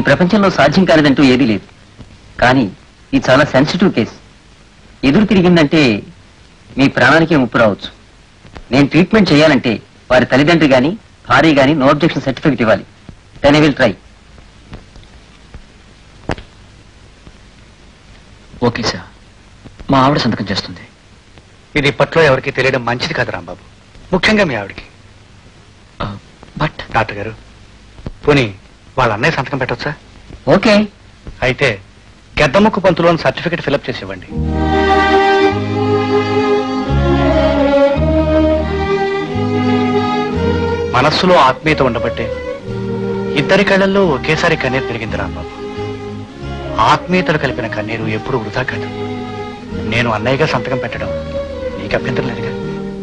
ఈ ప్రపంచంలో సాధ్యం కానిదంటూ ఏదీ లేదు కానీ ఇది చాలా సెన్సిటివ్ కేసు ఎదురు తిరిగిందంటే మీ ప్రాణానికే ముప్పు రావచ్చు నేను ట్రీట్మెంట్ చేయాలంటే వారి తల్లిదండ్రి గాని భార్య గాని నో అబ్జెక్షన్ సర్టిఫికెట్ ఇవ్వాలి then I will try okay sir మా ఆవిడ సంతకం చేస్తుంది ఇది ఇప్పట్లో ఎవరికి తెలియడం మంచిది కాదు రాంబాబు ముఖ్యంగా మీ ఆవిడకి బట్ డాక్టర్ గారు పోనీ వాళ్ళ అన్నయ్య సంతకం పెట్టొచ్చా ఓకే అయితే గెద్దముక్కు పంతులోని సర్టిఫికెట్ ఫిలప్ చేసి ఇవ్వండి మనస్సులో ఆత్మీయత ఉండబట్టే ఇద్దరి కళ్ళల్లో ఒకేసారి కన్నీరు తిరిగింది రాంబాబు ఆత్మీయతలు కలిపిన కన్నీరు ఎప్పుడు వృధా కాదు నేను అన్నయ్యగా సంతకం పెట్టడం నీకు అభ్యంతరం లేదుగా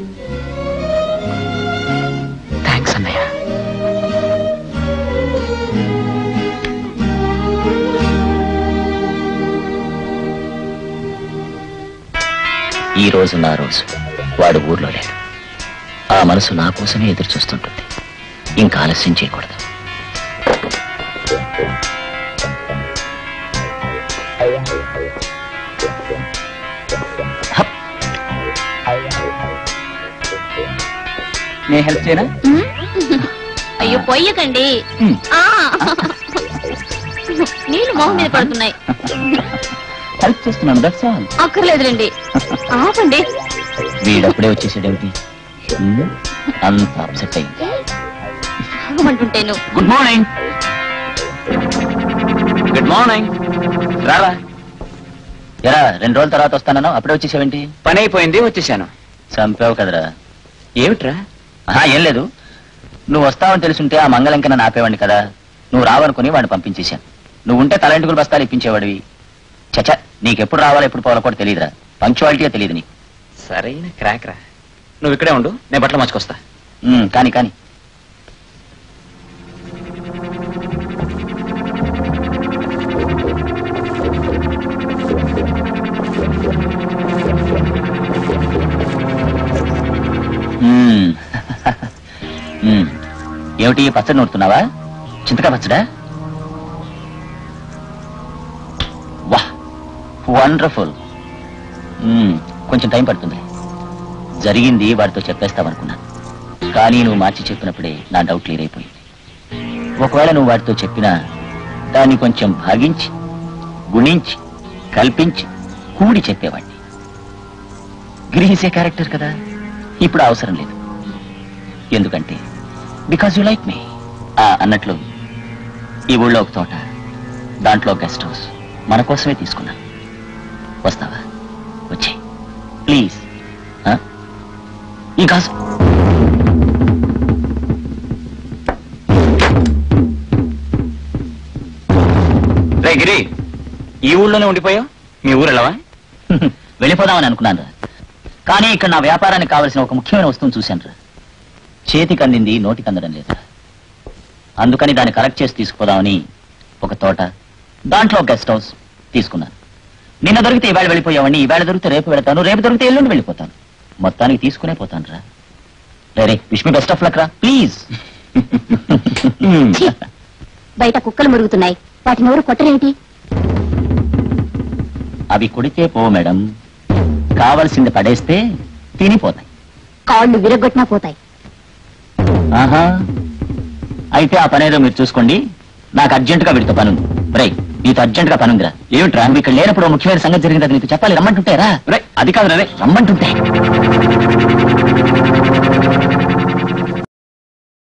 థ్యాంక్స్ అన్నయ్య ఈ రోజు నా రోజు వాడు ఊర్లో లేడు ఆ మనసు నా కోసమే ఎదురు చూస్తుంటుంది ఇంకా ఆలస్యం చేయకూడదు నేను హెల్ప్ చేయనా అయ్యో పొయ్యకండి మ్. ఆ. నీళ్ళు మొహం మీద పడుతున్నాయి హెల్ప్ చేస్తున్నాను దట్స్ ఆల్ అక్కర్లేదులేండి ఆపండి వీడప్పుడే వచ్చేసాడేమిటి హ్మ్? అంత అప్సెట్ అయింది ఆగమంటుంటేను గుడ్ మార్నింగ్ గుడ్ మార్నింగ్ రారా ఎరా రెండు రోజుల తర్వాత వస్తానన్నా అప్పుడే వచ్చేసావేంటి పని అయిపోయింది వచ్చేసాను చంపావు కదరా ఏమిట్రా ఆహా ఏం లేదు నువ్వు వస్తావని తెలుసుంటే ఆ మంగళంకన నాపేవాడిని కదా నువ్వు రావనుకుని వాడిని పంపించేశాను నువ్వు ఉంటే తలంటుకులు బస్తాలు ఇప్పించేవాడివి చచ నీకెప్పుడు రావాలో ఎప్పుడు పోవాలో కూడా తెలియదురా పంక్చువాలిటీగా తెలియదు నీకు సరైన క్రాక్ రా నువ్వు ఇక్కడే ఉండు నేను బట్టలు మార్చుకొస్తా ఉమ్, కాని కాని ఉమ్. ఉమ్. ఏమిటి పచ్చడి నూరుతున్నావా చింతకాయ పచ్చడా వా వండర్ఫుల్ కొంచెం టైం పడుతుంది జరిగింది వాడితో చెప్పేస్తామనుకున్నాను కానీ నువ్వు మార్చి చెప్పినప్పుడే నా డౌట్ క్లియర్ అయిపోయింది ఒకవేళ నువ్వు వాడితో చెప్పినా దాన్ని కొంచెం భాగించి గుణించి కల్పించి కూడి చెప్పేవాడిని గ్రహించే క్యారెక్టర్ కదా ఇప్పుడు ఆ అవసరం లేదు ఎందుకంటే బికాజ్ యు లైక్ మీ అన్నట్లు ఈ ఊళ్ళో ఒక తోట దాంట్లో గెస్ట్ హౌస్ మన కోసమే తీసుకున్నా వస్తావా వచ్చే ప్లీజ్ ఇంకా రే గిరి ఈ ఊళ్ళోనే ఉండిపోయావు మీ ఊరు వెళ్ళవా వెళ్ళిపోదామని అనుకున్నాను కానీ ఇక్కడ నా వ్యాపారానికి కావలసిన ఒక ముఖ్యమైన వస్తువును చూశాను రా చేతికి అందింది నోటికి అందడం లేదా అందుకని దాన్ని కలెక్ట్ చేసి తీసుకుపోదామని ఒక తోట దాంట్లో గెస్ట్ హౌస్ తీసుకున్నాను నిన్న దొరికితే ఇవాళ వెళ్ళిపోయావని ఇవాళ దొరికితే రేపు వెళ్తాను రేపు దొరికితే ఎల్లుండి వెళ్ళిపోతాను మొత్తానికి తీసుకునే పోతాను రా రే wish me best of luck రా ప్లీజ్ ఛీ! బయట కుక్కలు మురుగుతున్నాయి వాటి నోరు కొట్టరేమిటి అవి కొడితే పో మేడం కావలసింది పడేస్తే తినిపోతాయి కాళ్ళు విరగొట్టినా పోతాయి ఆహా అయితే ఆ పనేదో మీరు చూసుకోండి నాకు అర్జెంట్ గా వీడితో పనుంది రే నీతో అర్జెంట్ గా పనుందిరా ఏమిట్రా నువ్వు ఇక్కడ లేనప్పుడు ఓ ముఖ్యమైన సంగతి జరిగింది అది నీకు చెప్పాలి రమ్మంటుంటే రా రే అది కాదు రే రమ్మంటుంటే